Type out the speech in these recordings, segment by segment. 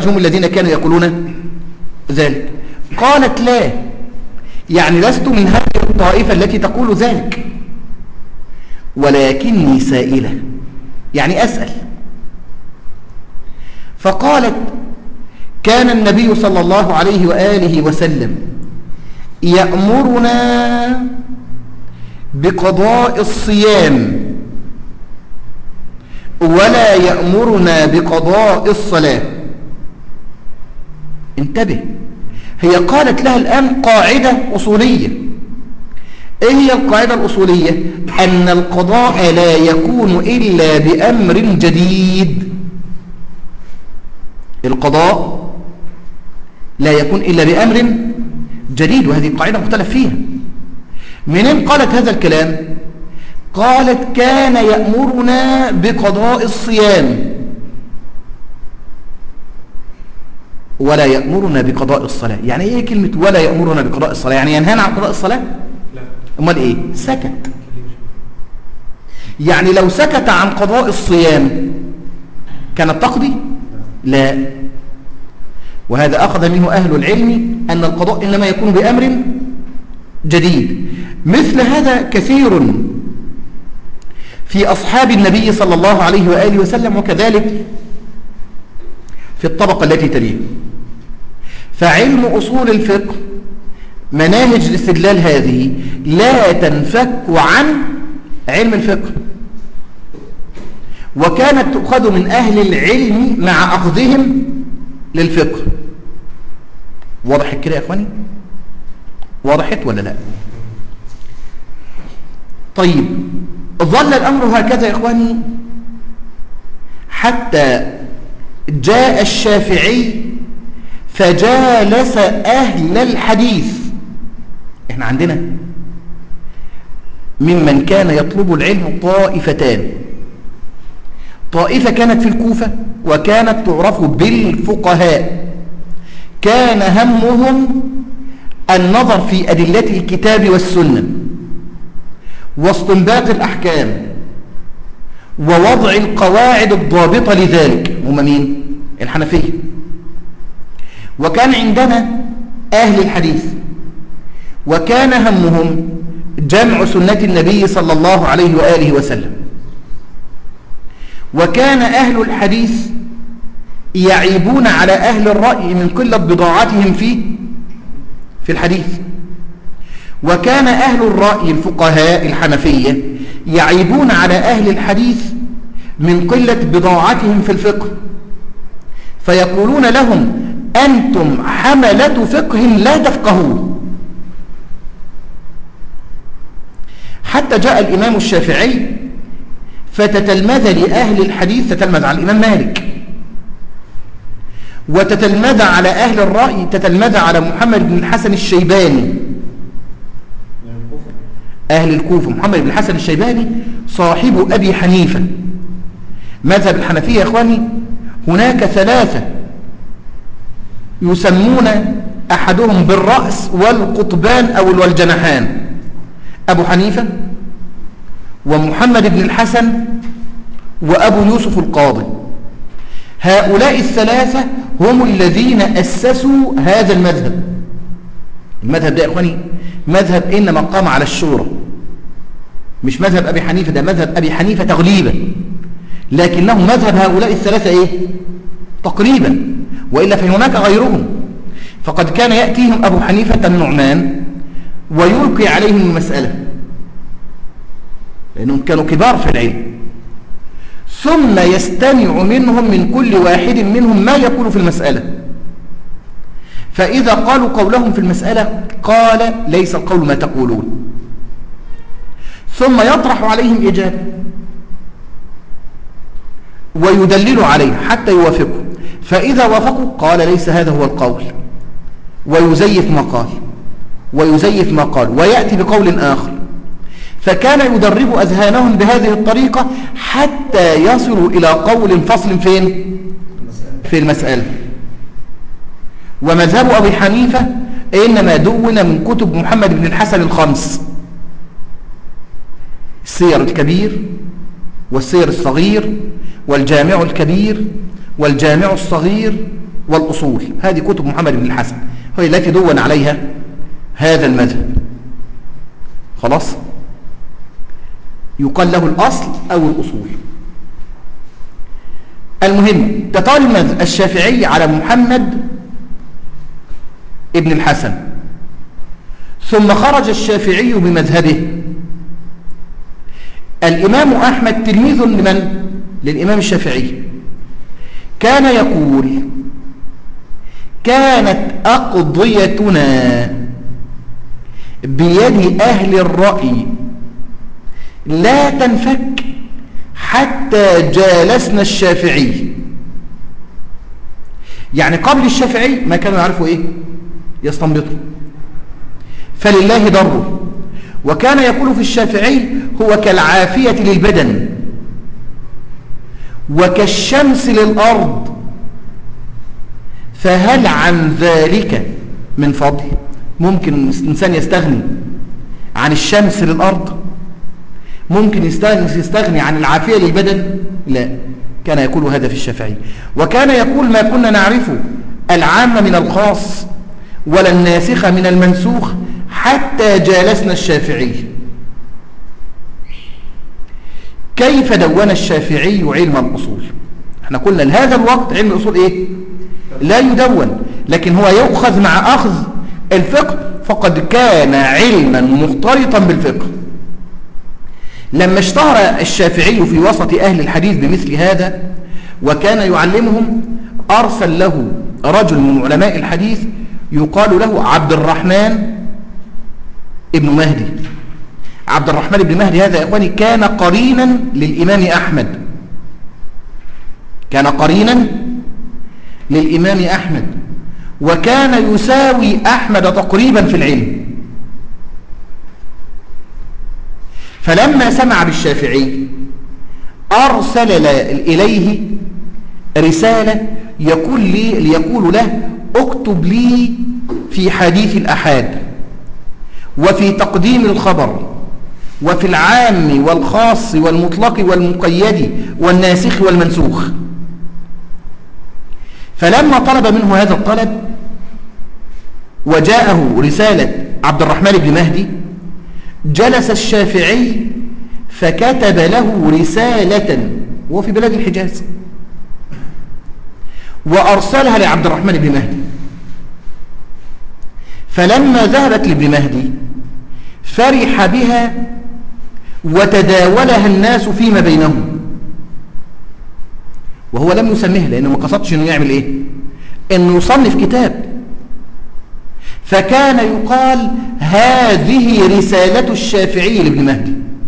الخوارج هم الذين كانوا يقولون ذلك قالت لا يعني لست من هذه الطائفة التي تقول ذلك ولكني سائلة يعني أسأل فقالت كان النبي صلى الله عليه وآله وسلم يأمرنا بقضاء الصيام ولا يأمرنا بقضاء الصلاة انتبه هي قالت لها الآن قاعدة أصولية ايه هي القاعدة الأصولية أن القضاء لا يكون إلا بأمر جديد القضاء لا يكون إلا بأمر جديد وهذه القاعدة مختلف فيها منين قالت هذا الكلام قالت كان يأمرنا بقضاء الصيام ولا يأمرنا بقضاء الصلاة يعني ايه كلمة ولا يأمرنا بقضاء الصلاة يعني ينهانا عن قضاء الصلاة لا امال ايه سكت يعني لو سكت عن قضاء الصيام كانت تقضي لا وهذا أخذ منه أهل العلم أن القضاء إنما يكون بأمر جديد مثل هذا كثير في أصحاب النبي صلى الله عليه وآله وسلم وكذلك في الطبقة التي تليه فعلم أصول الفقه مناهج الاستدلال هذه لا تنفك عن علم الفقه وكانت تؤخذ من أهل العلم مع أخذهم للفقه واضح كده يا أخواني وضحت ولا لا طيب ظل الأمر هكذا يا إخواني حتى جاء الشافعي فجالس أهل الحديث احنا عندنا ممن كان يطلب العلم طائفتان طائفة كانت في الكوفة وكانت تعرف بالفقهاء كان همهم النظر في أدلة الكتاب والسنة واستنباط الأحكام ووضع القواعد الضابطة لذلك هم مين؟ الحنفية وكان عندنا أهل الحديث وكان همهم جمع سنة النبي صلى الله عليه وآله وسلم وكان أهل الحديث يعيبون على أهل الرأي من قلة بضاعتهم في في الحديث وكان أهل الرأي الفقهاء الحنفية يعيبون على أهل الحديث من قلة بضاعتهم في الفقه فيقولون لهم أنتم حملة فقه لا تفقهون حتى جاء الإمام الشافعي فتتلمذ لأهل الحديث تتلمذ على الإمام مالك وتتلمذ على أهل الرأي تتلمذ على محمد بن الحسن الشيباني أهل الكوفة محمد بن الحسن الشيباني صاحب أبي حنيفة مذهب الحنفية يا إخواني هناك ثلاثة يسمون أحدهم بالرأس والقطبان أو والجنحان أبو حنيفة ومحمد بن الحسن وأبو يوسف القاضي هؤلاء الثلاثة هم الذين أسسوا هذا المذهب المذهب ده يا إخواني مذهب إنما قام على الشورى مش مذهب أبي حنيفة ده مذهب أبي حنيفة تغليبا لكنه مذهب هؤلاء الثلاثة إيه تقريبا وإلا فهناك غيرهم فقد كان يأتيهم أبو حنيفة النعمان ويلقي عليهم المسألة لأنهم كانوا كبار في العلم ثم يستمع منهم من كل واحد منهم ما يقول في المسألة فإذا قالوا قولهم في المسألة قال ليس القول ما تقولون ثم يطرح عليهم إجابة ويدلل عليه حتى يوافقوا فإذا وافقوا قال ليس هذا هو القول ويزيف ما قال ويزيف ما قال ويأتي بقول آخر فكان يدرب أذهانهم بهذه الطريقة حتى يصلوا إلى قول فصل فين في المسألة ومذهب أبي حنيفة إنما دون من كتب محمد بن الحسن الخمس السير الكبير والسير الصغير والجامع الكبير والجامع الصغير والأصول هذه كتب محمد بن الحسن هي التي دون عليها هذا المذهب خلاص يقال له الأصل أو الأصول المهم تتلمذ الشافعي على محمد ابن الحسن ثم خرج الشافعي بمذهبه الإمام أحمد تلميذ لمن؟ للإمام الشافعي كان يقول كانت أقضيتنا بيد أهل الرأي لا تنفك حتى جالسنا الشافعي يعني قبل الشافعي ما كانوا يعرفوا ايه يستنبطوا فلله ضره وكان يقول في الشافعي هو كالعافية للبدن وكالشمس للأرض فهل عن ذلك من فضل ممكن الإنسان يستغني عن الشمس للأرض ممكن يستغني عن العافية للبدن لا كان يقول هذا في الشافعي وكان يقول ما كنا نعرفه العام من الخاص ولا الناسخ من المنسوخ حتى جالسنا الشافعي كيف دون الشافعي علم الأصول احنا قلنا لهذا الوقت علم الأصول ايه لا يدون لكن هو يؤخذ مع أخذ الفقه فقد كان علما مختلطا بالفقه لما اشتهر الشافعي في وسط أهل الحديث بمثل هذا وكان يعلمهم أرسل له رجل من علماء الحديث يقال له عبد الرحمن ابن مهدي عبد الرحمن بن مهدي هذا يا إخواني كان قرينا للإمام أحمد كان قرينا للإمام أحمد وكان يساوي أحمد تقريبا في العلم فلما سمع بالشافعي أرسل إليه رسالة يقول لي ليقول له اكتب لي في حديث الأحاد وفي تقديم الخبر وفي العام والخاص والمطلق والمقيد والناسخ والمنسوخ فلما طلب منه هذا الطلب وجاءه رسالة عبد الرحمن بن مهدي جلس الشافعي فكتب له رسالة وهو في بلاد الحجاز وأرسلها لعبد الرحمن بن مهدي فلما ذهبت لابن مهدي فرح بها وتداولها الناس فيما بينهم وهو لم يسميها لأنه ما قصدش أنه يعمل إيه أنه يصنف كتاب فكان يقال هذه رسالة الشافعي لابن مهدي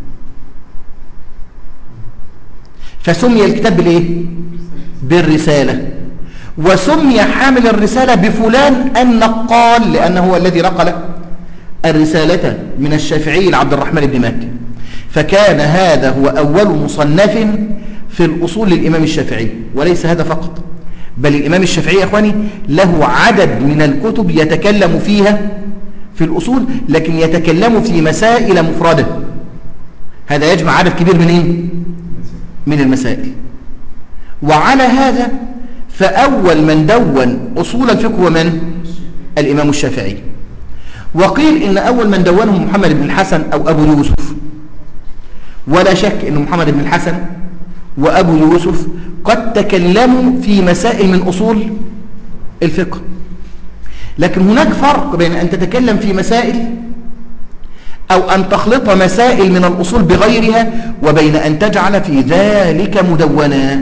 فسمي الكتاب بالايه بالرسالة وسمي حامل الرسالة بفلان النقال لأنه هو الذي نقل الرسالة من الشافعي لعبد الرحمن بن مهدي فكان هذا هو أول مصنف في الأصول للإمام الشافعي وليس هذا فقط بل الإمام الشافعي يا أخواني له عدد من الكتب يتكلم فيها في الأصول لكن يتكلم في مسائل مفردة هذا يجمع عدد كبير من إيه؟ من المسائل وعلى هذا فأول من دون أصول الفقه هو من؟ الإمام الشافعي وقيل إن أول من دونه محمد بن الحسن أو أبو يوسف ولا شك أن محمد بن الحسن وأبو يوسف قد تكلموا في مسائل من أصول الفقه لكن هناك فرق بين أن تتكلم في مسائل أو أن تخلط مسائل من الأصول بغيرها وبين أن تجعل في ذلك مدونا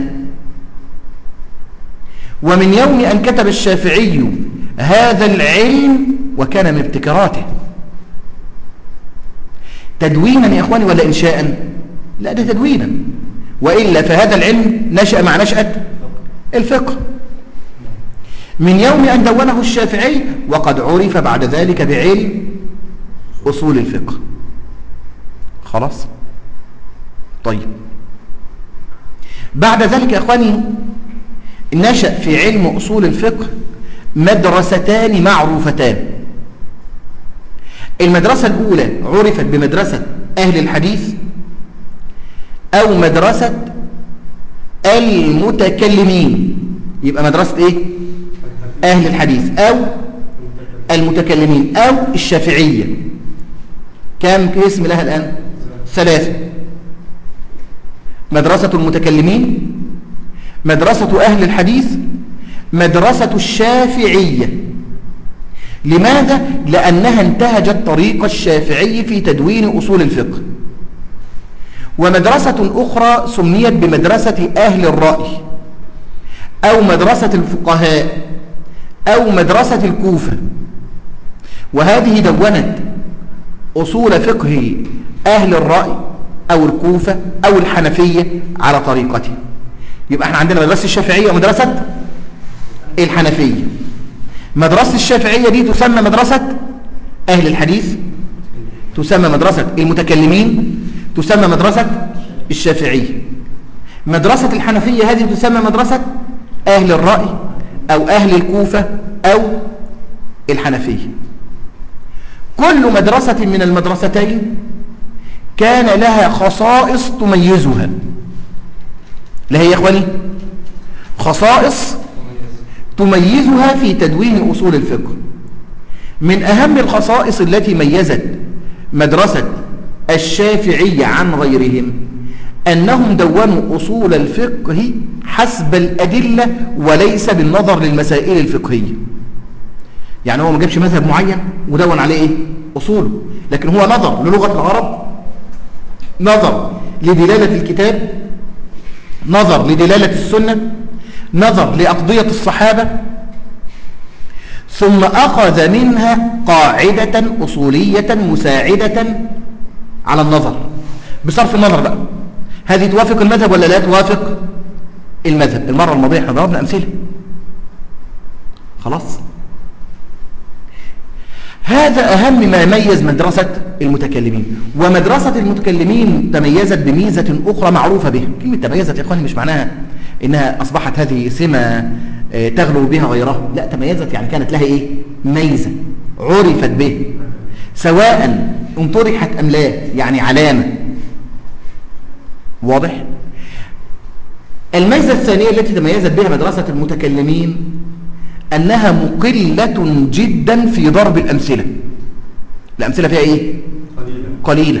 ومن يوم أن كتب الشافعي هذا العلم وكان من ابتكاراته تدوينا يا إخواني ولا إنشاء لا ده تدوينا وإلا فهذا العلم نشأ مع نشأة الفقه من يوم أن دونه الشافعي وقد عرف بعد ذلك بعلم أصول الفقه خلاص طيب بعد ذلك يا أخواني نشأ في علم أصول الفقه مدرستان معروفتان المدرسة الأولى عرفت بمدرسة أهل الحديث أو مدرسة المتكلمين يبقى مدرسة إيه؟ أهل الحديث أو المتكلمين أو الشافعية كم اسم لها الآن ثلاثة مدرسة المتكلمين مدرسة أهل الحديث مدرسة الشافعية لماذا؟ لأنها انتهجت طريق الشافعي في تدوين أصول الفقه ومدرسة أخرى سميت بمدرسة أهل الرأي أو مدرسة الفقهاء أو مدرسة الكوفة وهذه دونت أصول فقه أهل الرأي أو الكوفة أو الحنفية على طريقته يبقى احنا عندنا مدرسة الشافعية ومدرسة الحنفية مدرسة الشافعية دي تسمى مدرسة أهل الحديث تسمى مدرسة المتكلمين تسمى مدرسة الشافعية مدرسة الحنفية هذه تسمى مدرسة أهل الرأي أو أهل الكوفة أو الحنفية كل مدرسة من المدرستين كان لها خصائص تميزها لا هي يا إخواني خصائص تميزها في تدوين أصول الفقه من أهم الخصائص التي ميزت مدرسة الشافعية عن غيرهم أنهم دونوا أصول الفقه حسب الأدلة وليس بالنظر للمسائل الفقهية يعني هو ما جابش مذهب معين ودون عليه إيه؟ أصوله لكن هو نظر للغة العرب نظر لدلالة الكتاب نظر لدلالة السنة نظر لأقضية الصحابة ثم أخذ منها قاعدة أصولية مساعدة على النظر بصرف النظر بقى هذه توافق المذهب ولا لا توافق المذهب المرة الماضية احنا ضربنا أمثلة خلاص هذا أهم ما يميز مدرسة المتكلمين ومدرسة المتكلمين تميزت بميزة أخرى معروفة بها كلمة تميزت يا إخواني مش معناها إنها أصبحت هذه سمة تغلو بها غيرها لا تميزت يعني كانت لها إيه ميزة عرفت به سواء انطرحت أم لا يعني علامة واضح الميزة الثانية التي تميزت بها مدرسة المتكلمين أنها مقلة جدا في ضرب الأمثلة الأمثلة فيها إيه؟ قليلة, قليلة.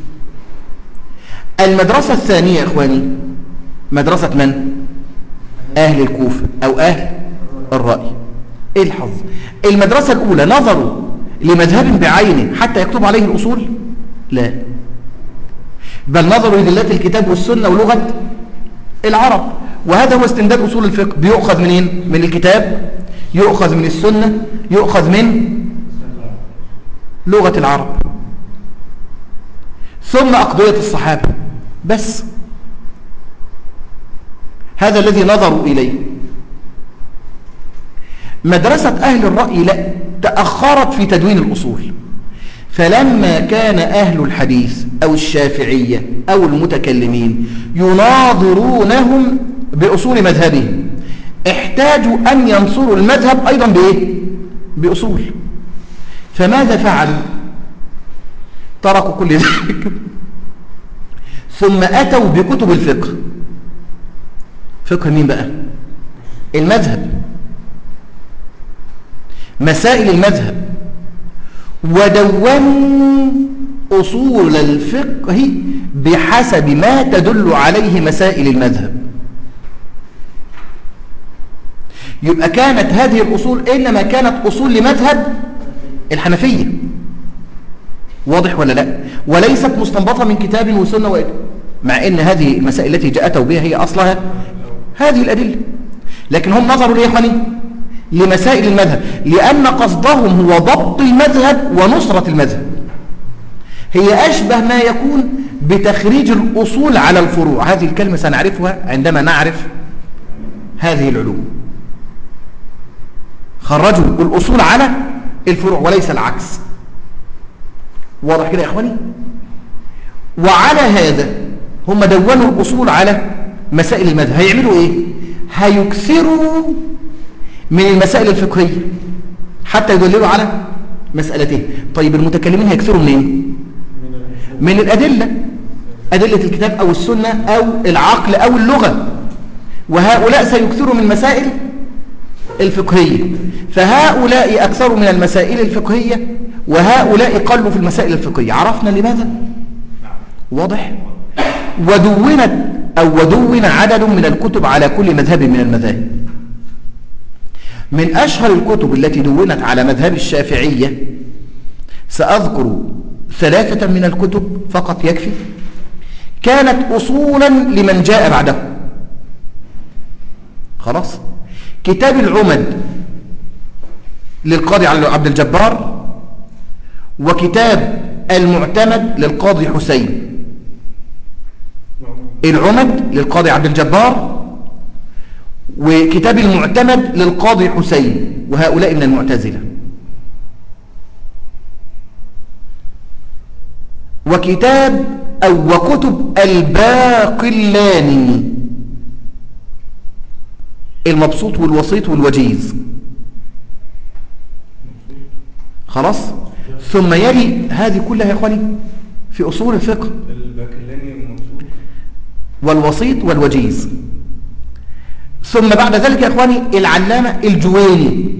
المدرسة الثانية يا إخواني مدرسة من؟ أهل الكوفة أو أهل الرأي الحظ المدرسة الأولى نظروا لمذهب بعينه حتى يكتب عليه الأصول لا بل نظروا لدلات الكتاب والسنة ولغة العرب وهذا هو استمداد أصول الفقه بيؤخذ منين؟ من الكتاب يؤخذ من السنة يؤخذ من لغة العرب ثم أقضية الصحابة بس هذا الذي نظروا إليه مدرسة أهل الرأي لا تأخرت في تدوين الأصول فلما كان أهل الحديث أو الشافعية أو المتكلمين يناظرونهم بأصول مذهبهم احتاجوا أن ينصروا المذهب أيضا بإيه؟ بأصول فماذا فعلوا تركوا كل ذلك ثم أتوا بكتب الفقه فقه مين بقى المذهب مسائل المذهب ودونوا أصول الفقه بحسب ما تدل عليه مسائل المذهب يبقى كانت هذه الأصول إنما كانت أصول لمذهب الحنفية واضح ولا لا وليست مستنبطة من كتاب وسنة وإيه مع أن هذه المسائل التي جاءتوا بها هي أصلها هذه الأدلة لكن هم نظروا ليه إخواني لمسائل المذهب لأن قصدهم هو ضبط المذهب ونصرة المذهب هي أشبه ما يكون بتخريج الأصول على الفروع هذه الكلمة سنعرفها عندما نعرف هذه العلوم خرجوا الأصول على الفروع وليس العكس واضح كده يا إخواني وعلى هذا هم دونوا الأصول على مسائل المذهب هيعملوا إيه هيكثروا من المسائل الفقهية حتى يدللوا على مسألتين طيب المتكلمين هيكثروا منين من الأدلة أدلة الكتاب أو السنة أو العقل أو اللغة وهؤلاء سيكثروا من مسائل الفقهية فهؤلاء أكثر من المسائل الفقهية وهؤلاء قلوا في المسائل الفقهية عرفنا لماذا؟ واضح؟ ودونت أو ودون عدد من الكتب على كل مذهب من المذاهب من أشهر الكتب التي دونت على مذهب الشافعية سأذكر ثلاثة من الكتب فقط يكفي كانت أصولا لمن جاء بعده خلاص كتاب العمد للقاضي عبد الجبار وكتاب المعتمد للقاضي حسين العمد للقاضي عبد الجبار وكتاب المعتمد للقاضي حسين وهؤلاء من المعتزلة وكتاب أو وكتب الباقلاني المبسوط والوسيط والوجيز خلاص ثم يلي هذه كلها يا اخواني في اصول الفقه والوسيط والوجيز ثم بعد ذلك يا اخواني العلامه الجويني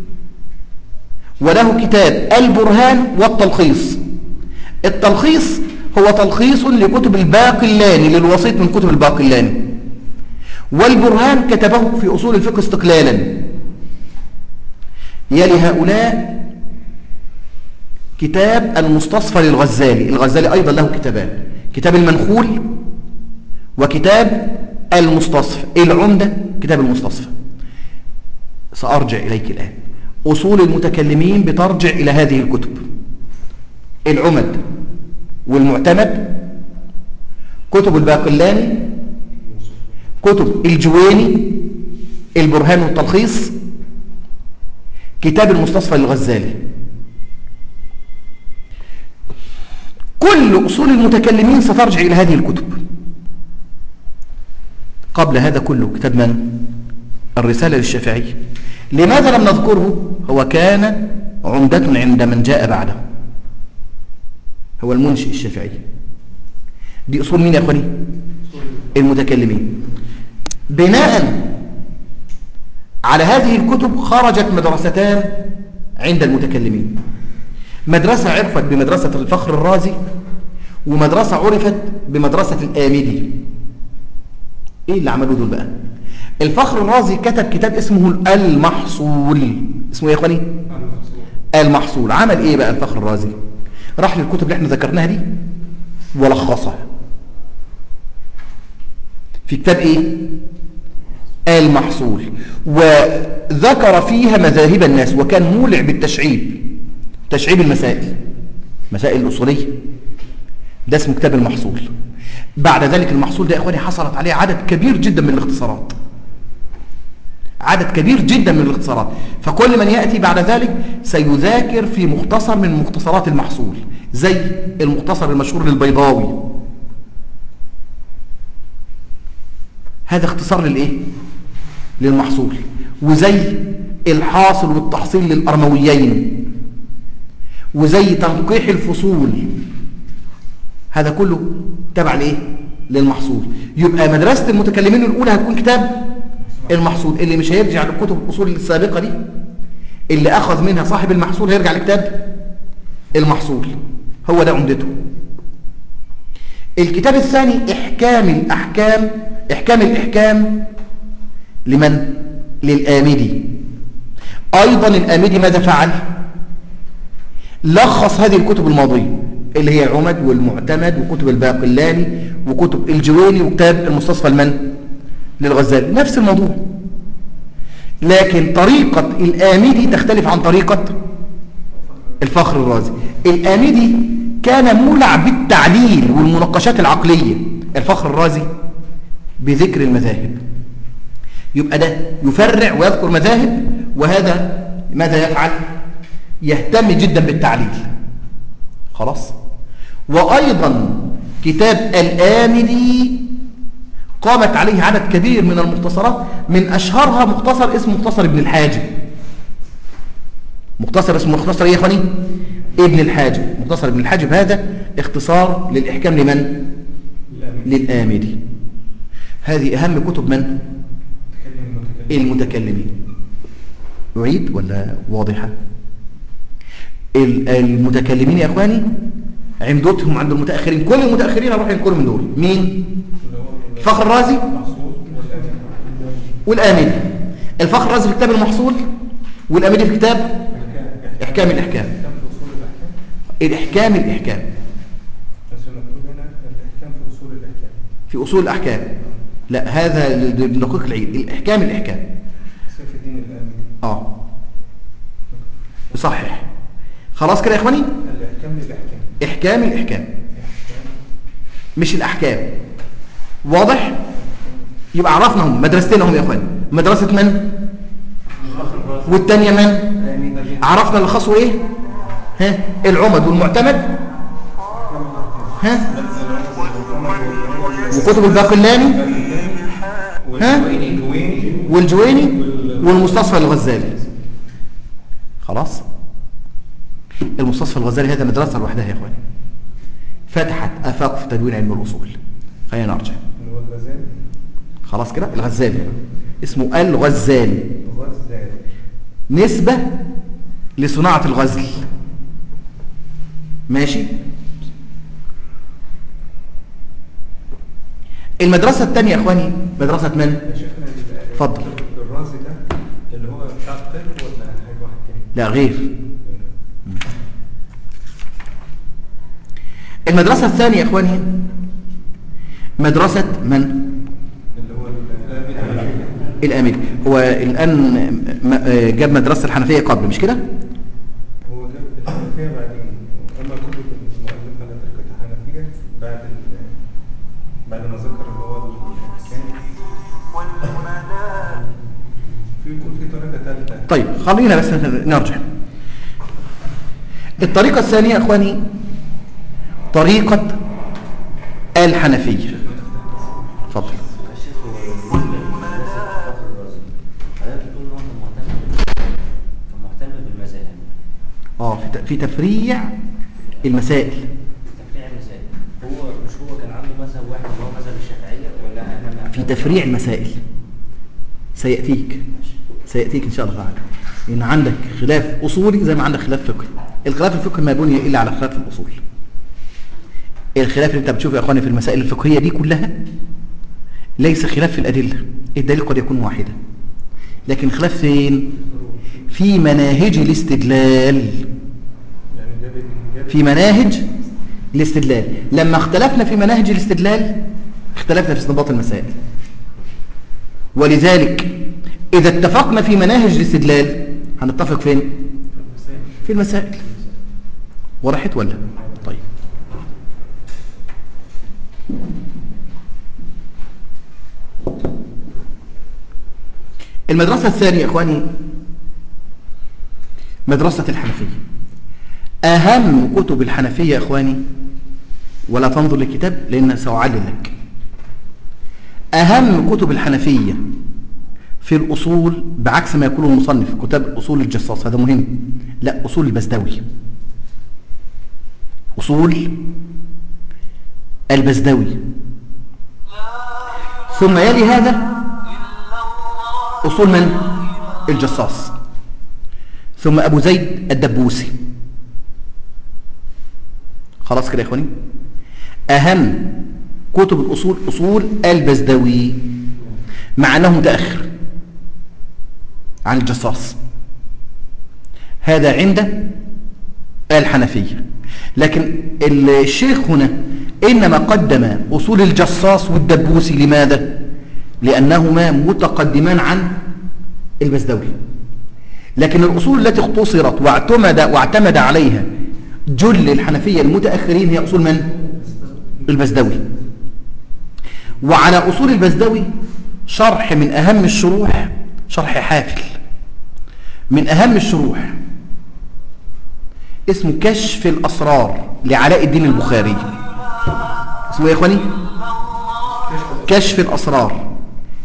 وله كتاب البرهان والتلخيص التلخيص هو تلخيص لكتب الباقلاني للوسيط من كتب الباقلاني والبرهان كتبه في أصول الفقه استقلالا يلي هؤلاء كتاب المستصفى للغزالي الغزالي أيضا له كتابان كتاب المنخول وكتاب المستصفى العمدة كتاب المستصفى سأرجع إليك الآن أصول المتكلمين بترجع إلى هذه الكتب العمد والمعتمد كتب الباقلاني كتب الجويني البرهان والتلخيص كتاب المستصفى للغزالي كل أصول المتكلمين سترجع إلى هذه الكتب قبل هذا كله كتاب من؟ الرسالة للشافعي لماذا لم نذكره؟ هو كان عمدة عند من جاء بعده هو المنشئ الشافعي دي أصول مين يا أخواني؟ المتكلمين بناء على هذه الكتب خرجت مدرستان عند المتكلمين مدرسة عرفت بمدرسة الفخر الرازي ومدرسة عرفت بمدرسة الآمدي ايه اللي عملوه دول بقى الفخر الرازي كتب كتاب اسمه المحصول اسمه ايه يا اخواني المحصول عمل ايه بقى الفخر الرازي راح للكتب اللي احنا ذكرناها دي ولخصها في كتاب ايه المحصول وذكر فيها مذاهب الناس وكان مولع بالتشعيب تشعيب المسائل مسائل الأصولية ده اسمه كتاب المحصول بعد ذلك المحصول ده يا إخواني حصلت عليه عدد كبير جدا من الاختصارات عدد كبير جدا من الاختصارات فكل من يأتي بعد ذلك سيذاكر في مختصر من مختصرات المحصول زي المختصر المشهور للبيضاوي هذا اختصار للايه للمحصول وزي الحاصل والتحصيل للأرمويين وزي تنقيح الفصول هذا كله تبع لايه للمحصول يبقى مدرسة المتكلمين الأولى هتكون كتاب المحصول اللي مش هيرجع للكتب الأصول السابقة دي اللي أخذ منها صاحب المحصول هيرجع لكتاب المحصول هو ده عمدته الكتاب الثاني إحكام الأحكام إحكام الإحكام لمن؟ للآمدي أيضا الآمدي ماذا فعل؟ لخص هذه الكتب الماضية اللي هي العمد والمعتمد وكتب الباقلاني وكتب الجويني وكتاب المستصفى المن للغزالي نفس الموضوع لكن طريقة الآمدي تختلف عن طريقة الفخر الرازي الآمدي كان مولع بالتعليل والمناقشات العقلية الفخر الرازي بذكر المذاهب يبقى ده يفرع ويذكر مذاهب وهذا ماذا يفعل يهتم جدا بالتعليل خلاص وأيضا كتاب الآمدي قامت عليه عدد كبير من المختصرات من أشهرها مختصر اسمه مختصر ابن الحاجب مختصر اسمه مختصر ايه يا اخواني ابن الحاجب مختصر ابن الحاجب هذا اختصار للإحكام لمن للآمدي هذه أهم كتب من المتكلمين أعيد ولا واضحة المتكلمين يا أخواني عمدتهم عند المتأخرين كل المتأخرين هروح ينقلوا من دول مين فخر الرازي والآمدي الفخر الرازي في كتاب المحصول والآمدي في كتاب إحكام الإحكام الإحكام الإحكام في أصول الأحكام لا هذا لدقيق العيد الإحكام الإحكام سيف الدين الآمدي اه صحح خلاص كده يا إخواني الإحكام للإحكام إحكام الإحكام مش الأحكام واضح يبقى عرفنا هم مدرستين هم يا إخواني مدرسة من والتانية من عرفنا اللي خاصه إيه ها العمد والمعتمد ها وكتب الباقلاني ها؟ والجويني والجويني والمستصفى الغزالي خلاص المستصفى الغزالي هذا مدرسة لوحدها يا اخواني فتحت افاق في تدوين علم الاصول خلينا نرجع اللي هو الغزالي خلاص كده الغزالي اسمه الغزالي الغزالي نسبة لصناعة الغزل ماشي المدرسة الثانية يا اخواني مدرسة من يا شيخنا ال- اتفضل. الرازي ده اللي هو بتاع الطب ولا حاجة واحد تاني؟ لا غير المدرسة الثانية يا اخواني مدرسة من اللي هو ال- الامريكي هو الان م- جاب مدرسة الحنفية قبل مش كده هو جاب الحنفية بعدين أما كتب المؤلف على تركة الحنفية بعد ال- بعد ما ذكر اللي هو الإحكام في يكون في طريقة ثالثة طيب خلينا بس نرجع الطريقة الثانية يا اخواني طريقة الحنفية اتفضل الشيخ هو فخر الرازي حضرتك بتقول ان هو كان مهتم كان مهتم بالمذاهب اه في ت- في تفريع المسائل تفريع المسائل هو مش هو كان عنده مذهب واحد اللي هو مذهب الشافعيه ولا انا في تفريع المسائل سيأتيك سيأتيك إن شاء الله تعالى إن عندك خلاف أصولي زي ما عندك خلاف فقهي الخلاف الفقهي ما بني إلا على خلاف الأصول الخلاف اللي أنت بتشوفه يا أخواني في المسائل الفقهية دي كلها ليس خلاف في الأدلة الدليل قد يكون واحدا لكن خلاف فين في مناهج الاستدلال يعني جاب جاب في مناهج الاستدلال لما اختلفنا في مناهج الاستدلال اختلفنا في استنباط المسائل ولذلك إذا اتفقنا في مناهج الاستدلال هنتفق فين؟ في المسائل وضحت ولا؟ طيب المدرسة الثانية يا إخواني مدرسة الحنفية أهم كتب الحنفية يا إخواني ولا تنظر للكتاب لأن سأعلل لك أهم كتب الحنفية في الأصول بعكس ما يقول المصنف كتاب أصول الجصاص هذا مهم لا أصول البزدوي أصول البزدوي ثم يلي هذا أصول من؟ الجصاص ثم أبو زيد الدبوسي خلاص كده يا إخواني أهم كتب الأصول أصول البزدوي مع أنه متأخر عن الجصاص هذا عند الحنفية لكن الشيخ هنا إنما قدم أصول الجصاص والدبوسي لماذا؟ لأنهما متقدمان عن البزدوي لكن الأصول التي اختصرت واعتمد, واعتمد عليها جل الحنفية المتأخرين هي أصول من؟ البزدوي وعلى أصول البزدوي شرح من أهم الشروح شرح حافل من أهم الشروح اسمه كشف الأسرار لعلاء الدين البخاري اسمه ايه يا إخواني؟ كشف الأسرار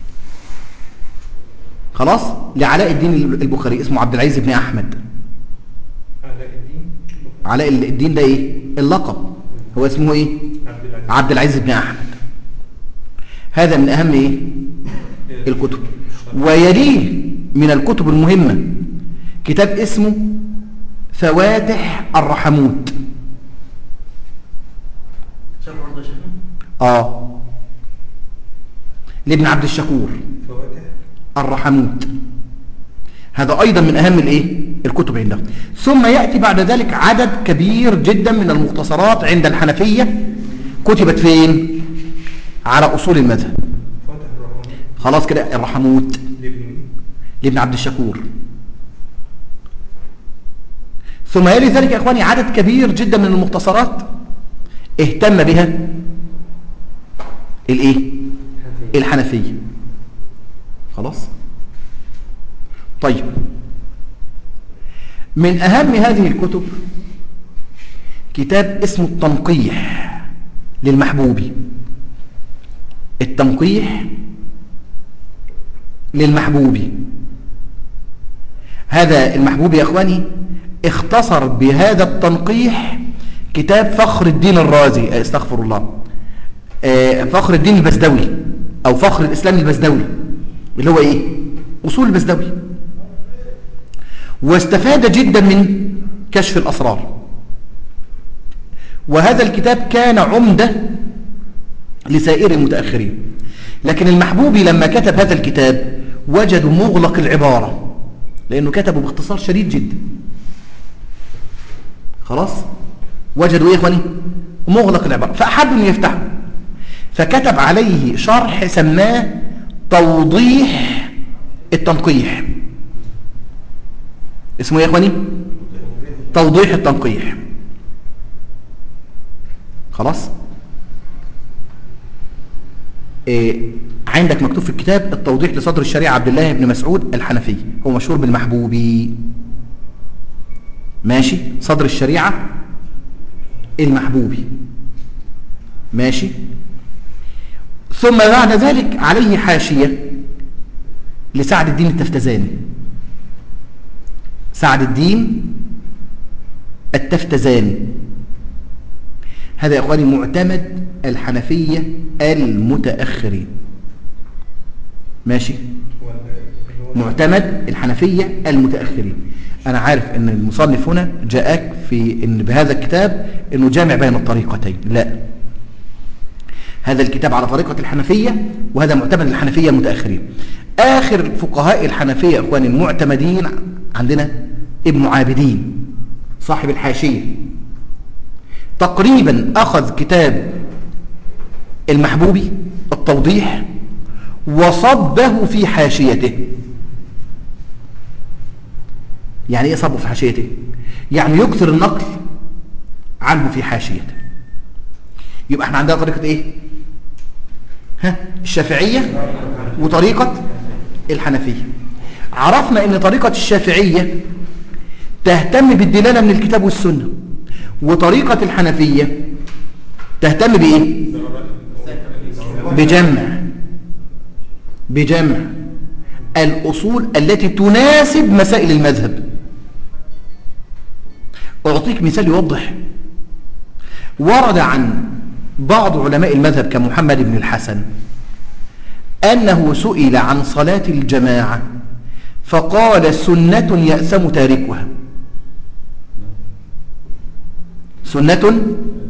خلاص لعلاء الدين البخاري اسمه عبد العزيز بن أحمد علاء الدين علاء الدين ده ايه اللقب هو اسمه ايه عبد العزيز عبد العزيز بن أحمد هذا من أهم ايه الكتب ويليه من الكتب المهمة كتاب اسمه فواتح الرحموت شاف برضه يا شيخنا اه لابن عبد الشكور فواتح الرحموت هذا أيضا من أهم الإيه؟ الكتب عندهم ثم يأتي بعد ذلك عدد كبير جدا من المختصرات عند الحنفية كتبت فين؟ على أصول المذهب فواتح الرحمن خلاص كده الرحموت لابن مين؟ لابن عبد الشكور ثم يلي ذلك يا إخواني عدد كبير جدا من المختصرات اهتم بها الإيه؟ الحنفية خلاص طيب من أهم هذه الكتب كتاب اسمه التنقيح للمحبوبي التنقيح للمحبوبي هذا المحبوب يا اخواني اختصر بهذا التنقيح كتاب فخر الدين الرازي استغفر الله آه، فخر الدين البزدوي او فخر الاسلام البزدوي اللي هو ايه اصول البزدوي واستفاد جدا من كشف الاسرار وهذا الكتاب كان عمده لسائر المتاخرين لكن المحبوبي لما كتب هذا الكتاب وجدوا مغلق العباره لانه كتبه باختصار شديد جدا خلاص وجدوا ايه يا اخواني مغلق العباره فاحبوا ان يفتحوا فكتب عليه شرح سماه توضيح التنقيح اسمه ايه يا اخواني توضيح التنقيح خلاص إيه عندك مكتوب في الكتاب التوضيح لصدر الشريعة عبد الله بن مسعود الحنفي هو مشهور بالمحبوبي ماشي صدر الشريعة المحبوبي ماشي ثم بعد ذلك عليه حاشية لسعد الدين التفتزاني سعد الدين التفتزاني هذا يا اخواني معتمد الحنفية المتأخرين ماشي ولا اللي هو معتمد الحنفية المتأخرين أنا عارف أن المصنف هنا جاءك في إن بهذا الكتاب أنه جامع بين الطريقتين لا هذا الكتاب على طريقة الحنفية وهذا معتمد الحنفية المتأخرين آخر فقهاء الحنفية يا إخواني المعتمدين عندنا ابن عابدين صاحب الحاشية تقريبا أخذ كتاب المحبوبي التوضيح وصبه في حاشيته يعني ايه صبه في حاشيته يعني يكثر النقل عنه في حاشيته يبقى احنا عندنا طريقة ايه ها الشافعية وطريقة الحنفية عرفنا ان طريقة الشافعية تهتم بالدلالة من الكتاب والسنة وطريقة الحنفية تهتم بايه بجمع بجمع الأصول التي تناسب مسائل المذهب أعطيك مثال يوضح ورد عن بعض علماء المذهب كمحمد بن الحسن أنه سئل عن صلاة الجماعة فقال سنة يأسم تاركها سنة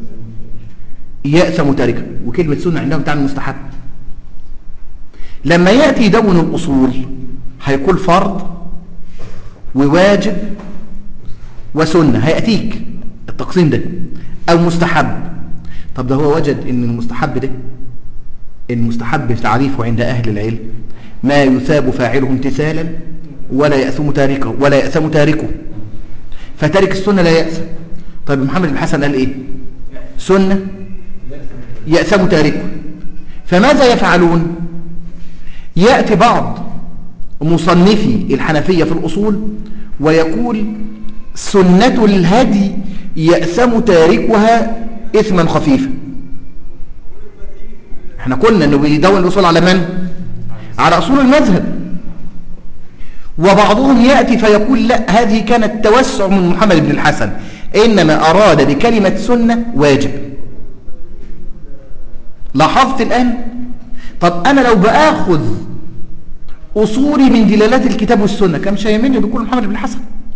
يأسم تاركها وكلمة سنة عندهم تعني مستحب لما يأتي يدون الأصول هيقول فرض وواجب وسنة هيأتيك التقسيم ده أو مستحب طب ده هو وجد ان المستحب ده المستحب في تعريفه عند أهل العلم ما يثاب فاعله امتثالا ولا يأثم تاركه ولا يأثم تاركه فتارك السنة لا يأثم طيب محمد بن حسن قال ايه سنة يأثم تاركه فماذا يفعلون يأتي بعض مصنفي الحنفية في الأصول ويقول سنة الهدي يأثم تاركها إثما خفيفا احنا قلنا انه بيدون الأصول على من؟ على أصول المذهب وبعضهم يأتي فيقول لا هذه كانت توسع من محمد بن الحسن إنما أراد بكلمة سنة واجب لاحظت الآن طب أنا لو بأخذ أصولي من دلالات الكتاب والسنة كم شيء مني بيقول محمد بن الحسن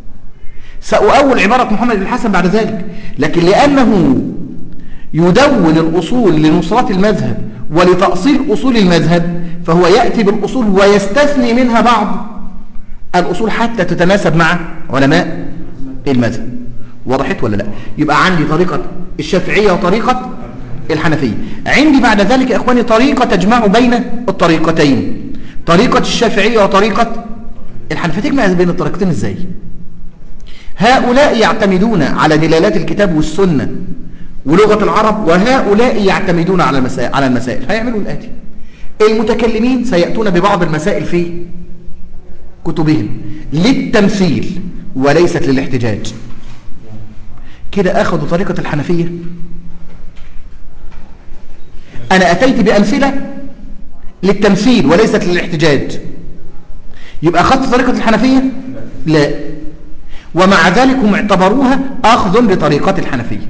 سأؤول عبارة محمد بن الحسن بعد ذلك لكن لأنه يدون الأصول لنصرة المذهب ولتأصيل أصول المذهب فهو يأتي بالأصول ويستثني منها بعض الأصول حتى تتناسب مع علماء المذهب وضحت ولا لا يبقى عندي طريقة الشافعية وطريقة الحنفية عندي بعد ذلك يا إخواني طريقة تجمع بين الطريقتين طريقة الشافعية وطريقة الحنفية تجمع بين الطريقتين ازاي هؤلاء يعتمدون على دلالات الكتاب والسنة ولغة العرب وهؤلاء يعتمدون على المسائل على المسائل هيعملوا الآتي المتكلمين سيأتون ببعض المسائل في كتبهم للتمثيل وليست للاحتجاج كده أخذوا طريقة الحنفية أنا أتيت بأمثلة للتمثيل وليست للاحتجاج يبقى أخذت طريقة الحنفية لا ومع ذلك هم اعتبروها أخذ بطريقة الحنفية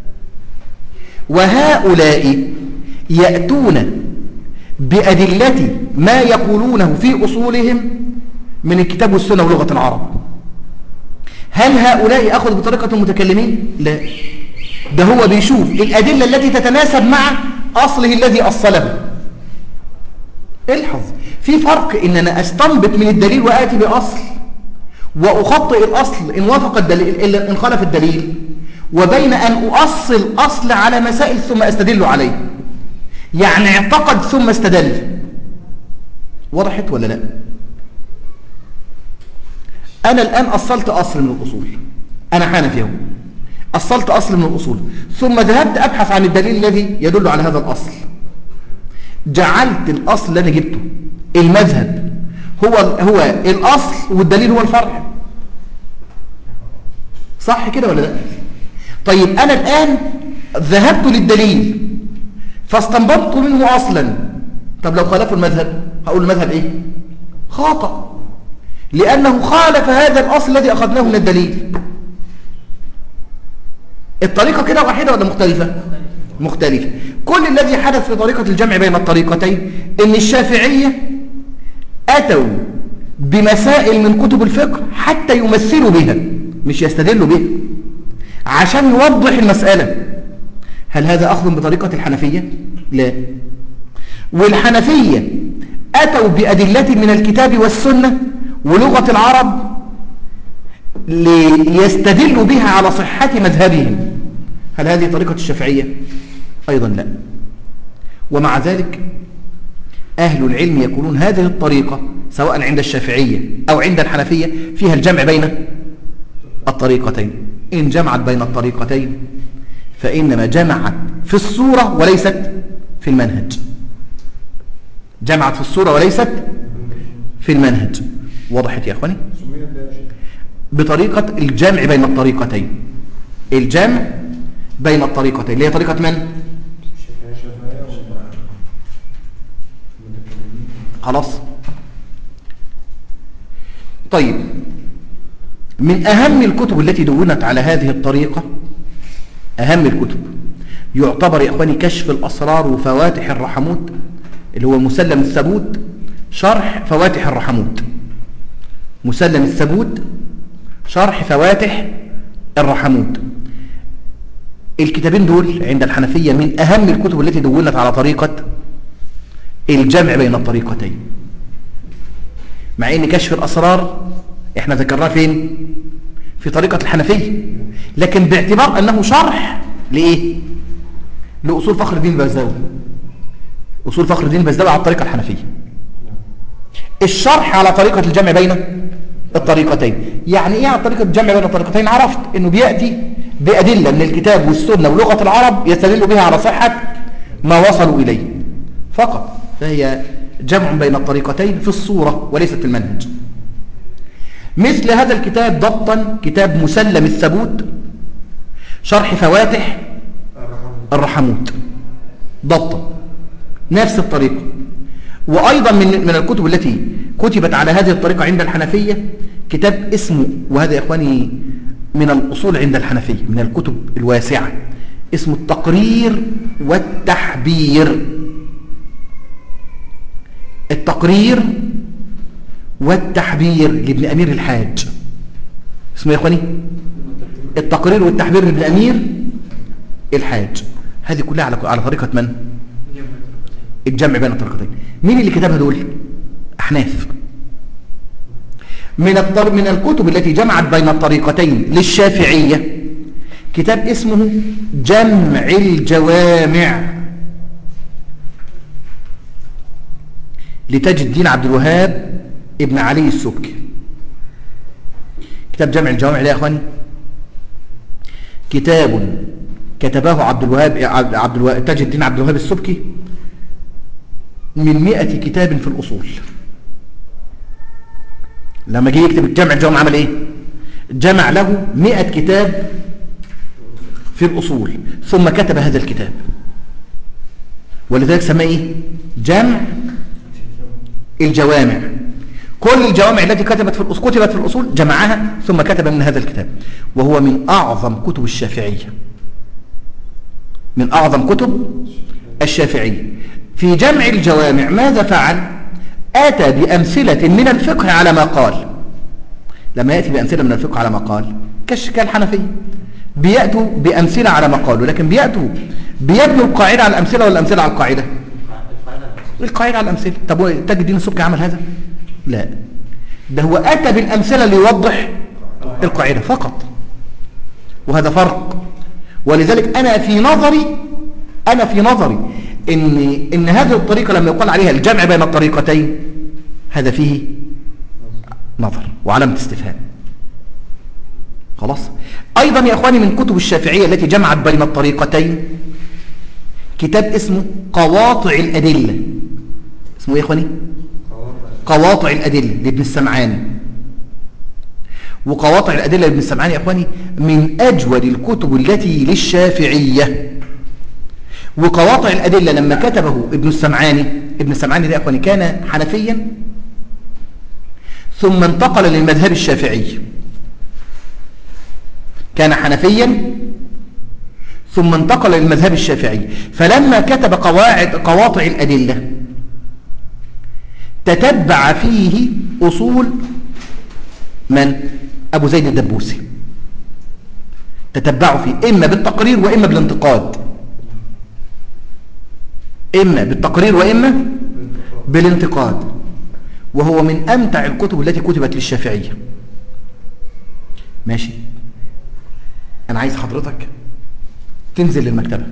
وهؤلاء يأتون بأدلة ما يقولونه في أصولهم من الكتاب والسنة ولغة العرب هل هؤلاء أخذ بطريقة المتكلمين؟ لا ده هو بيشوف الأدلة التي تتناسب مع أصله الذي أصله الحظ في فرق إن أنا أستنبط من الدليل وآتي بأصل وأخطئ الأصل إن وافق الدليل إن خالف الدليل وبين أن أؤصل أصل على مسائل ثم أستدل عليه يعني اعتقد ثم استدل وضحت ولا لا أنا الآن أصلت أصل من الأصول أنا حنفي اهو أصلت أصل من الأصول ثم ذهبت أبحث عن الدليل الذي يدل على هذا الأصل جعلت الأصل اللي أنا جبته المذهب هو هو الأصل والدليل هو الفرع صح كده ولا لا طيب أنا الآن ذهبت للدليل فاستنبطت منه أصلا طب لو خالفوا المذهب هقول المذهب إيه خاطئ لأنه خالف هذا الأصل الذي أخذناه من الدليل الطريقة كده واحدة ولا مختلفة مختلفة كل الذي حدث في طريقة الجمع بين الطريقتين ان الشافعية أتوا بمسائل من كتب الفقه حتى يمثلوا بها مش يستدلوا بها عشان يوضح المسألة هل هذا أخذ بطريقة الحنفية؟ لا والحنفية أتوا بأدلة من الكتاب والسنة ولغة العرب ليستدلوا بها على صحة مذهبهم هل هذه طريقة الشافعية؟ أيضا لا ومع ذلك أهل العلم يقولون هذه الطريقة سواء عند الشافعية أو عند الحنفية فيها الجمع بين الطريقتين إن جمعت بين الطريقتين فإنما جمعت في الصورة وليست في المنهج جمعت في الصورة وليست في المنهج وضحت يا أخواني سميت ده يا شيخ بطريقة الجمع بين الطريقتين الجمع بين الطريقتين اللي هي طريقة من؟ الشافعية شافعية ولا متكلمين خلاص طيب من أهم الكتب التي دونت على هذه الطريقة أهم الكتب يعتبر يا إخواني كشف الأسرار وفواتح الرحموت اللي هو مسلم الثبوت شرح فواتح الرحموت مسلم الثبوت شرح فواتح الرحموت الكتابين دول عند الحنفية من أهم الكتب التي دونت على طريقة الجمع بين الطريقتين مع ان كشف الاسرار احنا ذكرناه فين في طريقة الحنفية لكن باعتبار انه شرح لايه لاصول فخر الدين البزداوي اصول فخر الدين البزداوي على الطريقة الحنفية الشرح على طريقة الجمع بين الطريقتين يعني ايه على طريقة الجمع بين الطريقتين عرفت انه بيأتي بأدلة من الكتاب والسنة ولغة العرب يستدل بها على صحة ما وصلوا إليه فقط فهي جمع بين الطريقتين في الصورة وليست في المنهج مثل هذا الكتاب ضبطا كتاب مسلم الثبوت شرح فواتح الرحموت ضبطا نفس الطريقة وأيضا من من الكتب التي كتبت على هذه الطريقة عند الحنفية كتاب اسمه وهذا يا إخواني من الأصول عند الحنفية من الكتب الواسعة اسمه التقرير والتحبير التقرير والتحبير لابن أمير الحاج اسمه إيه يا إخواني التقرير والتحبير بالأمير الحاج هذه كلها على على طريقة من الجمع بين الطريقتين مين اللي كتبها دول أحناف من الطر... من الكتب التي جمعت بين الطريقتين للشافعية كتاب اسمه جمع الجوامع لتاج الدين عبد الوهاب ابن علي السبكي كتاب جمع الجوامع ده يا اخواني كتاب كتبه عبد الوهاب عبد الوهاب تاج الدين عبد الوهاب السبكي من مئة كتاب في الأصول لما جه يكتب الجمع الجوامع عمل ايه جمع له مئة كتاب في الأصول ثم كتب هذا الكتاب ولذلك سماه ايه جمع الجوامع كل الجوامع التي كتبت في الأصول كتبت في الأصول جمعها ثم كتب من هذا الكتاب وهو من أعظم كتب الشافعية من أعظم كتب الشافعية في جمع الجوامع ماذا فعل أتى بأمثلة من الفقه على ما قال لما يأتي بأمثلة من الفقه على ما قال كالحنفية بيأتوا بأمثلة على ما قالوا لكن بيأتوا بيبنوا القاعدة على الأمثلة ولا الأمثلة على القاعدة القاعدة الأصلية. القاعدة على الأمثلة طب هو تاج الدين السبكي عمل هذا لا ده هو أتى بالأمثلة ليوضح القاعدة فقط وهذا فرق ولذلك أنا في نظري أنا في نظري إن, إن هذه الطريقة لما يقال عليها الجمع بين الطريقتين هذا فيه نظر وعلامة استفهام خلاص أيضا يا أخواني من كتب الشافعية التي جمعت بين الطريقتين كتاب اسمه قواطع الأدلة اسمه إيه يا أخواني قواطع الأدلة لابن السمعاني وقواطع الأدلة لابن السمعاني يا أخواني من أجود الكتب التي للشافعية وقواطع الأدلة لما كتبه ابن السمعاني ابن السمعاني ده يا أخواني كان حنفيا ثم انتقل للمذهب الشافعي كان حنفيا ثم انتقل للمذهب الشافعي فلما كتب قواعد قواطع الأدلة تتبع فيه أصول من أبو زيد الدبوسي تتبعوا فيه إما بالتقرير وإما بالانتقاد إما بالتقرير وإما بالانتقاد وهو من أمتع الكتب التي كتبت للشافعية ماشي أنا عايز حضرتك تنزل للمكتبة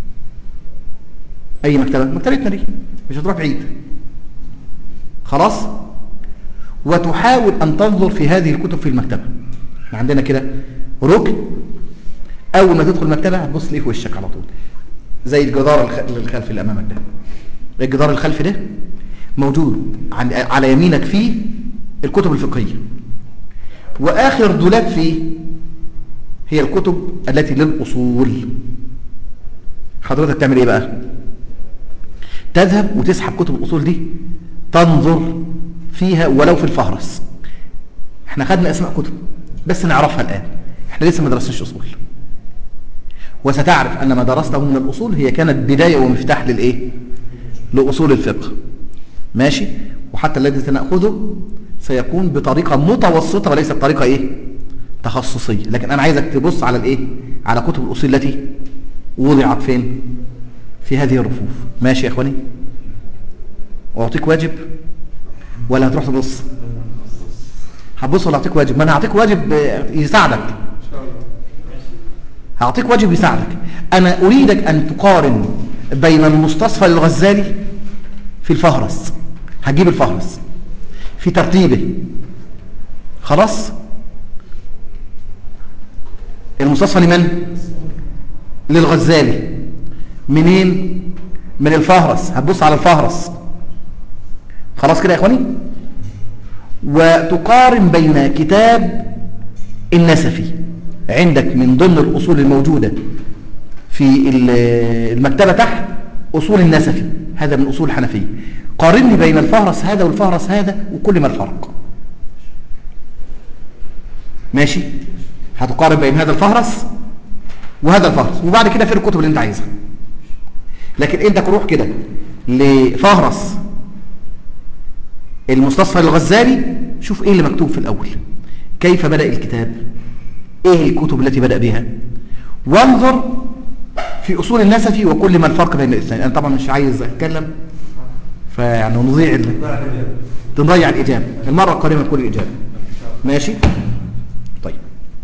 أي مكتبة مكتبتنا دي مش هتروح بعيد خلاص وتحاول أن تنظر في هذه الكتب في المكتبة احنا عندنا كده ركن أول ما تدخل المكتبة هتبص ليه في وشك على طول زي الجدار الخ- الخلفي اللي أمامك ده الجدار الخلفي ده موجود عن- على يمينك فيه الكتب الفقهية وآخر دولاب فيه هي الكتب التي للأصول حضرتك تعمل ايه بقى تذهب وتسحب كتب الأصول دي تنظر فيها ولو في الفهرس احنا خدنا اسماء كتب بس نعرفها الآن احنا لسه ما درسناش أصول وستعرف أن ما درسته من الأصول هي كانت بداية ومفتاح للإيه لأصول الفقه ماشي وحتى الذي سنأخذه سيكون بطريقة متوسطة وليس بطريقة إيه تخصصية لكن أنا عايزك تبص على الإيه على كتب الأصول التي وضعت فين في هذه الرفوف ماشي يا إخواني وأعطيك واجب ولا هتروح تبص هتبص ولا أعطيك واجب ما أنا هعطيك واجب آه، يساعدك ان شاء الله هعطيك واجب يساعدك أنا أريدك أن تقارن بين المستصفى للغزالي في الفهرس هتجيب الفهرس في ترتيبه خلاص المستصفى لمن للغزالي منين من الفهرس هتبص على الفهرس خلاص كده يا اخواني وتقارن بين كتاب النسفي عندك من ضمن الأصول الموجودة في ال- المكتبة تحت أصول النسفي هذا من أصول الحنفية قارن بين الفهرس هذا والفهرس هذا وكل ما الفرق ماشي هتقارن بين هذا الفهرس وهذا الفهرس وبعد كده في الكتب اللي انت عايزها لكن انت روح كده لفهرس المستصفى الغزالي شوف ايه اللي مكتوب في الاول كيف بدأ الكتاب ايه الكتب التي بدأ بها وانظر في اصول النسفي وكل ما الفرق بين الاثنين انا طبعا مش عايز اتكلم فيعني نضيع ال- تضيع الاجابه المره القادمه تكون الاجابه ماشي طيب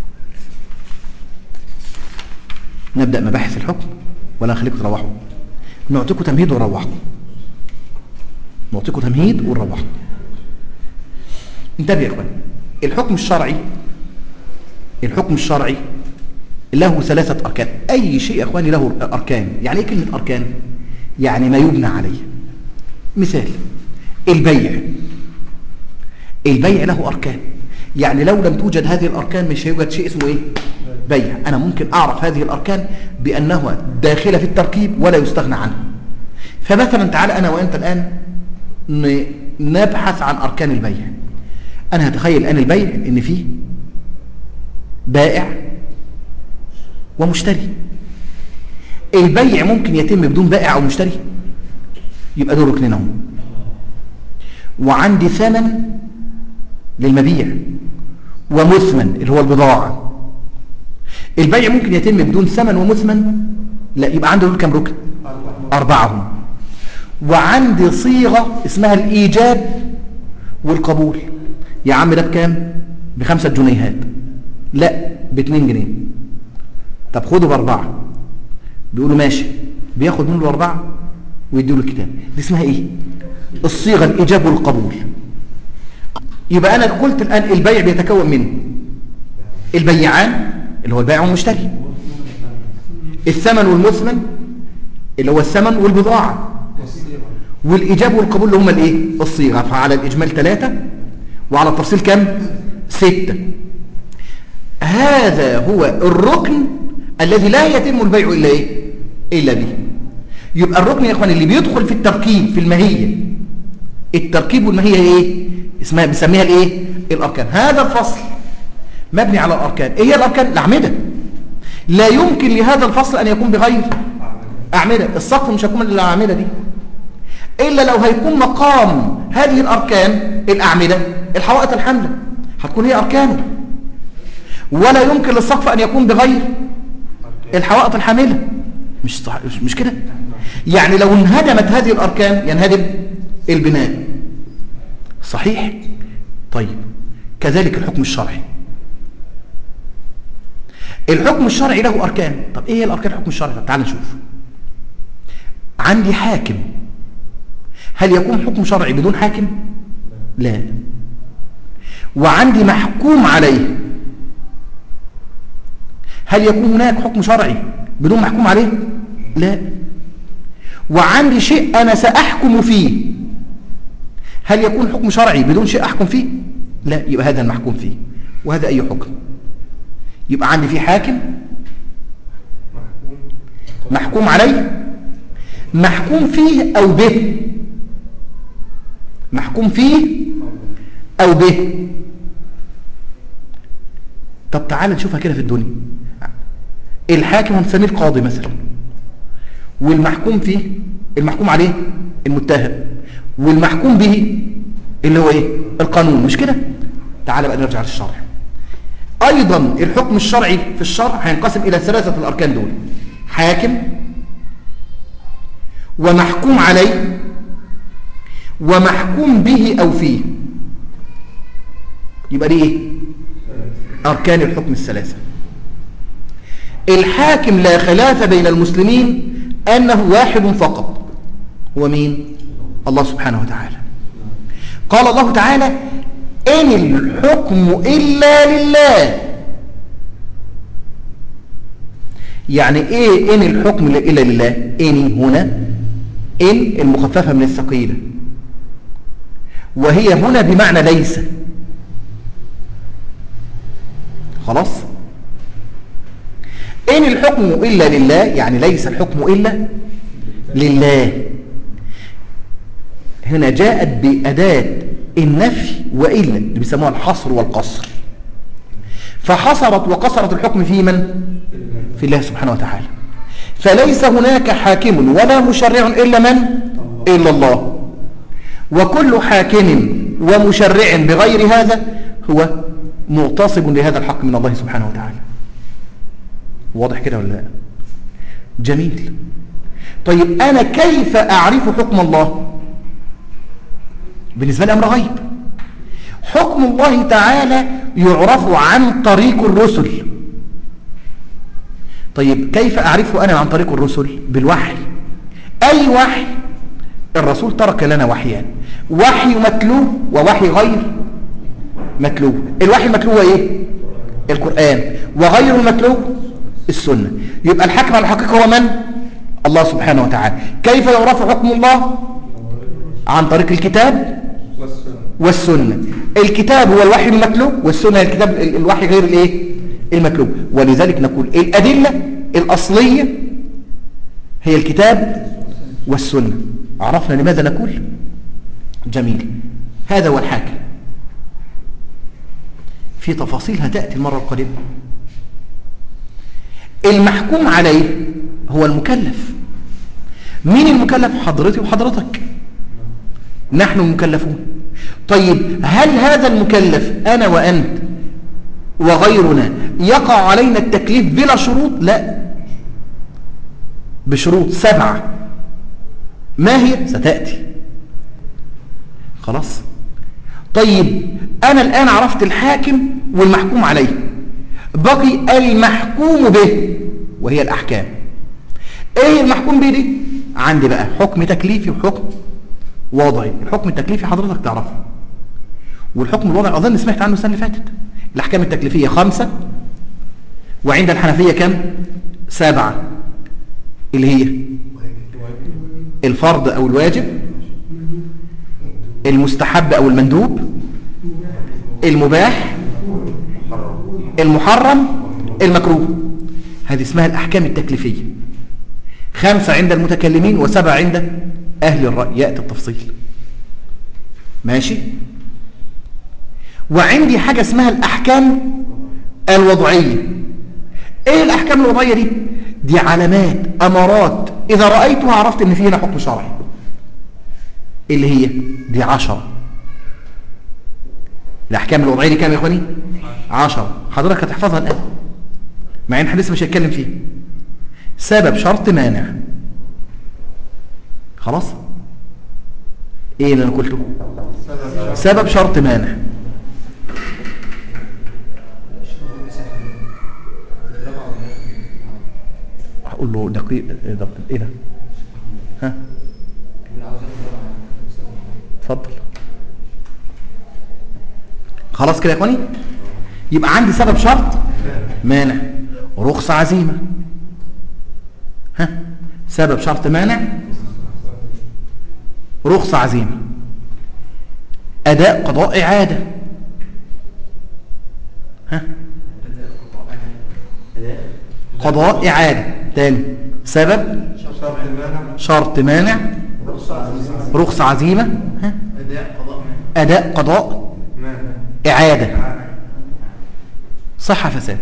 نبدا مباحث الحكم ولا نخليكم تروحوا نعطيكم تمهيد ونروحكم نعطيكم تمهيد ونروحكم انتبه يا اخوان الحكم الشرعي الحكم الشرعي له ثلاثة أركان أي شيء يا أخواني له أركان يعني إيه كلمة أركان يعني ما يبنى عليه مثال البيع البيع له أركان يعني لو لم توجد هذه الأركان مش هيوجد شيء اسمه إيه بيع أنا ممكن أعرف هذه الأركان بأنها داخلة في التركيب ولا يستغنى عنها فمثلا تعالى أنا وأنت الآن ن- نبحث عن أركان البيع أنا هتخيل الآن البيع إن فيه بائع ومشتري البيع ممكن يتم بدون بائع أو مشتري يبقى دول ركنين اهو وعندي ثمن للمبيع ومثمن اللي هو البضاعة البيع ممكن يتم بدون ثمن ومثمن لا يبقى عندي دول كام ركن أربعة هم وعندي صيغة اسمها الإيجاب والقبول يا عم ده بكام بخمسة جنيهات لا باتنين جنيه طب خده بأربعة بيقولوا ماشي بياخد منه الأربعة ويديله الكتاب دي اسمها ايه الصيغة الإيجاب والقبول يبقى أنا قلت الآن البيع بيتكون من البيعان اللي هو البائع والمشتري الثمن والمثمن اللي هو الثمن والبضاعة والإيجاب والقبول اللي هما الايه الصيغة فعلى الإجمال ثلاثة وعلى التفصيل كم ستة هذا هو الركن الذي لا يتم البيع إلا إيه إلا به يبقى الركن يا إخواني اللي بيدخل في التركيب في الماهية التركيب والماهية إيه اسمها بنسميها الإيه الأركان هذا الفصل مبني على الأركان إيه هي الأركان الأعمدة لا يمكن لهذا الفصل أن يكون بغير أعمدة السقف مش هيكون إلا الأعمدة دي إلا لو هيكون مقام هذه الأركان الأعمدة الحوائط الحملة هتكون هي أركانه ولا يمكن للسقف أن يكون بغير الحوائط الحاملة مش صح مش, مش كده يعني لو انهدمت هذه الأركان ينهدم البناء صحيح طيب كذلك الحكم الشرعي الحكم الشرعي له أركان طب إيه هي الأركان الحكم الشرعي طب تعال نشوف عندي حاكم هل يكون حكم شرعي بدون حاكم لا وعندي محكوم عليه هل يكون هناك حكم شرعي بدون محكوم عليه لا وعندي شيء أنا سأحكم فيه هل يكون حكم شرعي بدون شيء أحكم فيه لا يبقى هذا المحكوم فيه وهذا أي حكم يبقى عندي في حاكم محكوم عليه محكوم فيه أو به محكوم فيه أو به طب تعال نشوفها كده في الدنيا الحاكم هنسميه القاضي مثلا والمحكوم فيه المحكوم عليه المتهم والمحكوم به اللي هو ايه القانون مش كده تعال بقى نرجع للشرع ايضا الحكم الشرعي في الشرع هينقسم الى ثلاثه الاركان دول حاكم ومحكوم عليه ومحكوم به او فيه يبقى دي ايه اركان الحكم الثلاثه الحاكم لا خلاف بين المسلمين أنه واحد فقط هو مين؟ الله سبحانه وتعالى قال الله تعالى إن الحكم إلا لله يعني إيه إن الحكم إلا لله إن هنا إن المخففة من الثقيلة وهي هنا بمعنى ليس خلاص إن الحكم إلا لله يعني ليس الحكم إلا لله هنا جاءت بأداة النفي وإلا اللي بيسموها الحصر والقصر فحصرت وقصرت الحكم في من؟ في الله سبحانه وتعالى فليس هناك حاكم ولا مشرع إلا من؟ إلا الله وكل حاكم ومشرع بغير هذا هو مغتصب لهذا الحق من الله سبحانه وتعالى واضح كده ولا لا جميل طيب أنا كيف أعرف حكم الله بالنسبة لي أمر غيب حكم الله تعالى يعرف عن طريق الرسل طيب كيف أعرفه أنا عن طريق الرسل بالوحي أي وحي الرسول ترك لنا وحيان وحي متلو ووحي غير متلو الوحي المتلو هو ايه القرآن وغير المتلو السنة يبقى الحكم على الحقيقة هو من الله سبحانه وتعالى كيف يعرف حكم الله عن طريق الكتاب والسنة والسنة الكتاب هو الوحي المتلو والسنة الكتاب الوحي غير الايه المتلو ولذلك نقول الأدلة الأصلية هي الكتاب والسنة عرفنا لماذا نقول جميل هذا هو الحاكم في تفاصيل هتأتي المرة القادمة المحكوم عليه هو المكلف مين المكلف حضرتي وحضرتك نحن المكلفون طيب هل هذا المكلف أنا وأنت وغيرنا يقع علينا التكليف بلا شروط لا بشروط سبعة ما هي ستأتي خلاص طيب أنا الآن عرفت الحاكم والمحكوم عليه بقي المحكوم به وهي الأحكام ايه المحكوم به دي عندي بقى حكم تكليفي وحكم وضعي الحكم التكليفي حضرتك تعرفه والحكم الوضعي أظن سمعت عنه السنة اللي فاتت الأحكام التكليفية خمسة وعند الحنفية كم سبعة اللي هي الفرض أو الواجب المستحب أو المندوب المباح المحرم المكروه هذه اسمها الأحكام التكليفية خمسة عند المتكلمين وسبعة عند أهل الرأي يأتي التفصيل ماشي وعندي حاجة اسمها الأحكام الوضعية ايه الأحكام الوضعية دي دي علامات أمارات إذا رأيتها عرفت ان في هنا حكم شرعي اللي هي دي عشرة الأحكام الوضعية دي كام يا إخواني عشرة حضرتك هتحفظها الآن مع ان احنا لسه مش هتكلم فيه سبب شرط مانع خلاص ايه اللي انا قلته سبب شرط مانع هقول له دقيق دقيق ايه ده ها اتفضل خلاص كده يا اخواني يبقى عندي سبب شرط مانع رخصة عزيمة ها سبب شرط مانع رخصة عزيمة أداء قضاء إعادة ها قضاء إعادة تاني سبب شرط المانع شرط مانع رخصة عزيمة ها أداء قضاء مانع إعادة صحة فساد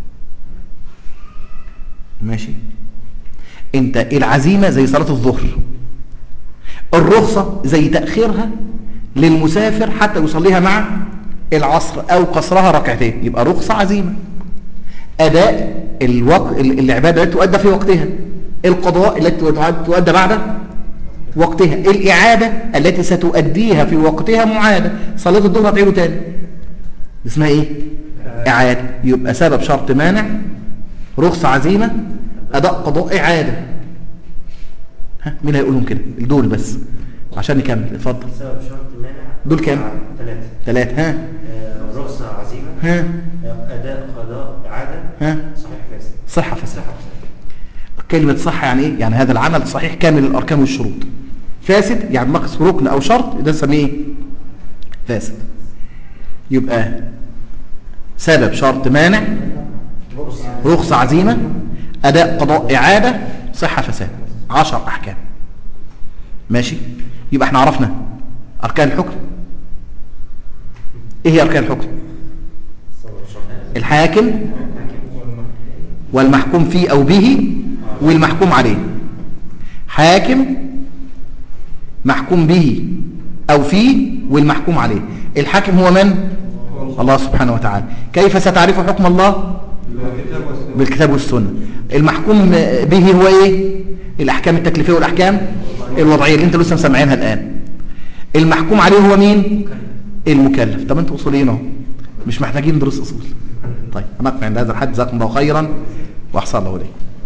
ماشي انت العزيمة زي صلاة الظهر الرخصة زي تأخيرها للمسافر حتى يصليها مع العصر أو قصرها ركعتين يبقى رخصة عزيمة أداء الوق... العبادة التي تؤدى في وقتها القضاء التي تؤدى بعد وقتها الإعادة التي ستؤديها في وقتها معادة صلاة الظهر هتعيده تاني اسمها ايه إعادة يبقى سبب شرط مانع رخصة عزيمة أداء قضاء إعادة ها مين هيقولهم كده دول بس عشان نكمل اتفضل سبب شرط مانع دول كام؟ ثلاثة ثلاثة ها آه، رخصة عزيمة ها آه، أداء قضاء إعادة ها صحيح فاسد صحة فساد صحة فاسد كلمة صحة يعني ايه يعني هذا العمل صحيح كامل الأركان والشروط فاسد يعني نقص ركن أو شرط ده نسميه ايه؟ فاسد يبقى سبب شرط مانع رخصة عزيمة أداء قضاء إعادة صحة فساد عشر أحكام ماشي يبقى احنا عرفنا أركان الحكم إيه هي أركان الحكم الحاكم والمحكوم فيه أو به والمحكوم عليه حاكم محكوم به أو فيه والمحكوم عليه الحاكم هو من؟ الله سبحانه وتعالى كيف ستعرف حكم الله؟ الكتاب والسنة بالكتاب والسنة المحكوم به هو ايه الاحكام التكليفية والاحكام الوضعية اللي انت لسه مسمعينها الان المحكوم عليه هو مين المكلف طب انتوا اصوليين اهو مش محتاجين ندرس اصول طيب هنقف عند هذا الحد جزاكم الله خيرا واحسن الله اليكم